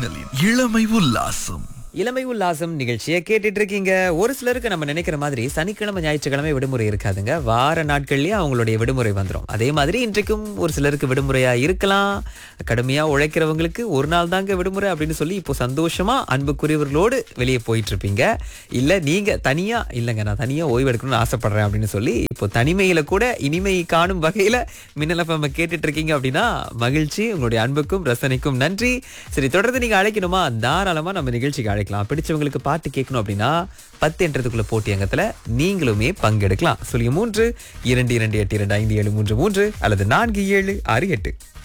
மின்னலின் இளமை உல்லாசம் இளமை உல்லாசம் நிகழ்ச்சியை கேட்டுட்டு இருக்கீங்க ஒரு சிலருக்கு நம்ம நினைக்கிற மாதிரி சனிக்கிழமை ஞாயிற்றுக்கிழமை விடுமுறை இருக்காதுங்க வார நாட்கள்லயே அவங்களுடைய விடுமுறை வந்துடும் அதே மாதிரி இன்றைக்கும் ஒரு சிலருக்கு விடுமுறையா இருக்கலாம் கடுமையா உழைக்கிறவங்களுக்கு ஒரு நாள் தாங்க விடுமுறை அப்படின்னு சொல்லி இப்போ சந்தோஷமா அன்புக்குரியவர்களோடு வெளியே போயிட்டு இருப்பீங்க இல்ல நீங்க தனியா இல்லைங்க நான் தனியா ஓய்வு எடுக்கணும்னு ஆசைப்படுறேன் அப்படின்னு சொல்லி இப்போ தனிமையில கூட இனிமை காணும் வகையில மின்னலப்ப கேட்டுட்டு இருக்கீங்க அப்படின்னா மகிழ்ச்சி உங்களுடைய அன்புக்கும் ரசனைக்கும் நன்றி சரி தொடர்ந்து நீங்க அழைக்கணுமா தாராளமா நம்ம நிகழ்ச்சிக்கு அழைக்கலாம் பிடிச்சவங்களுக்கு பாட்டு கேட்கணும் அப்படின்னா பத்து என்றதுக்குள்ள போட்டி அங்கத்துல நீங்களுமே பங்கெடுக்கலாம் சொல்லி மூன்று இரண்டு இரண்டு எட்டு இரண்டு ஐந்து ஏழு மூன்று மூன்று அல்லது நான்கு ஏழு ஆறு எட்டு